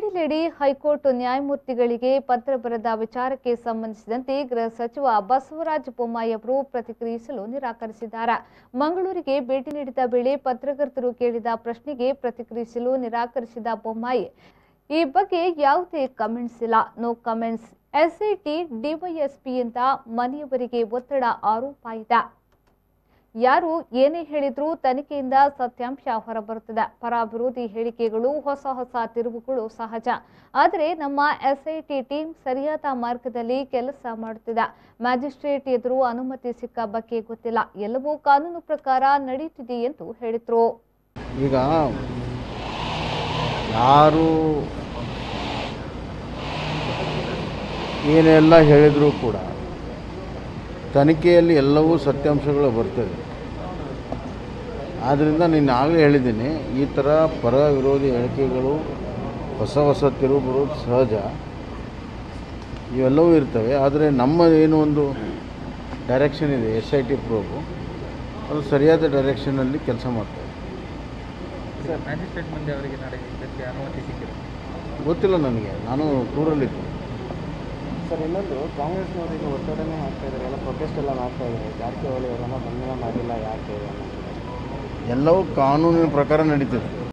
lady high court ನ್ಯಾಯಮೂರ್ತಿಗಳಿಗೆ ಪತ್ರ ಬರೆದ ವಿಚಾರಕ್ಕೆ ಸಂಬಂಧಿಸಿದಂತೆ ಗೃಹ ಸಚಿವ ಬಸವರಾಜ ಬೊಮ್ಮಾಯಿ ಅವರು ಪ್ರತಿಕ್ರಿಯಿಸಲು ನಿರಾಕರಿಸಿದ್ದಾರೆ ಮಂಗಳೂರಿಗೆ ಭೇಟಿ ನೀಡಿದ ವೇಳೆ ಪತ್ರಕರ್ತರು ಕೇಳಿದ ಪ್ರಶ್ನೆಗೆ ಪ್ರತಿಕ್ರಿಯಿಸಲು ನಿರಾಕರಿಸಿದ ಬೊಮ್ಮಾಯಿ ಈ ಬಗ್ಗೆ ಯಾವುದೇ ಕಮೆಂಟ್ಸ್ ಇಲ್ಲ ನೋ ಕಮೆಂಟ್ಸ್ ಎಸ್ಐಟಿ ಡಿವೈಎಸ್ಪಿಯಿಂದ ಮನೆಯವರಿಗೆ ಒತ್ತಡ ಆರೋಪ ಇದೆ ಯಾರು ಏನೇ ಹೇಳಿದ್ರೂ ತನಿಖೆಯಿಂದ ಸತ್ಯಾಂಶ ಹೊರಬರುತ್ತದೆ ಪರ ವಿರೋಧಿ ಹೇಳಿಕೆಗಳು ಹೊಸ ಹೊಸ ತಿರುವುಗಳು ಸಹಜ ಆದರೆ ನಮ್ಮ ಎಸ್ಐಟಿ ಟೀಮ್ ಸರಿಯಾದ ಮಾರ್ಗದಲ್ಲಿ ಕೆಲಸ ಮಾಡುತ್ತಿದೆ ಮ್ಯಾಜಿಸ್ಟ್ರೇಟ್ ಎದುರು ಅನುಮತಿ ಸಿಕ್ಕ ಬಗ್ಗೆ ಗೊತ್ತಿಲ್ಲ ಎಲ್ಲವೂ ಕಾನೂನು ಪ್ರಕಾರ ನಡೀತಿದೆ ಎಂದು ಹೇಳಿದರು ಈಗ ಯಾರು ಏನೆಲ್ಲ ಹೇಳಿದರೂ ಕೂಡ ತನಿಖೆಯಲ್ಲಿ ಎಲ್ಲವೂ ಸತ್ಯಾಂಶಗಳು ಬರ್ತದೆ ಆದ್ದರಿಂದ ನೀನು ಆಗಲೇ ಹೇಳಿದ್ದೀನಿ ಈ ಥರ ಪರ ವಿರೋಧಿ ಹೇಳಿಕೆಗಳು ಹೊಸ ಹೊಸ ತಿರುವು ಬರೋದು ಸಹಜ ಇವೆಲ್ಲವೂ ಇರ್ತವೆ ಆದರೆ ನಮ್ಮ ಏನು ಒಂದು ಡೈರೆಕ್ಷನ್ ಇದೆ ಎಸ್ ಐ ಟಿ ಪ್ರೋಬು ಅದು ಸರಿಯಾದ ಡೈರೆಕ್ಷನಲ್ಲಿ ಕೆಲಸ ಮಾಡ್ತದೆ ಸರ್ ಮ್ಯಾಜಿಸ್ಟ್ರೇಟ್ ಮುಂದೆ ಅವರಿಗೆ ನಾಳೆ ಇದಕ್ಕೆ ಅನುಮತಿ ಸಿಕ್ಕಿದೆ ಗೊತ್ತಿಲ್ಲ ನನಗೆ ನಾನು ಟೂರಲ್ಲಿದ್ದೆ ಸರ್ ಇನ್ನೊಂದು ಕಾಂಗ್ರೆಸ್ನವರಿಗೆ ಒತ್ತಡನೇ ಹಾಕ್ತಾ ಇದ್ದಾರೆ ಎಲ್ಲ ಪ್ರೊಟೆಸ್ಟ್ ಎಲ್ಲ ಮಾಡ್ತಾ ಇದ್ದಾರೆ ಜಾರಕಿಹೊಳಿ ಅವರನ್ನ ಬಂಧನ ಮಾಡಿಲ್ಲ ಯಾಕೆ ಅನ್ನೋದು ಎಲ್ಲವೂ ಕಾನೂನಿನ ಪ್ರಕಾರ ನಡೀತದೆ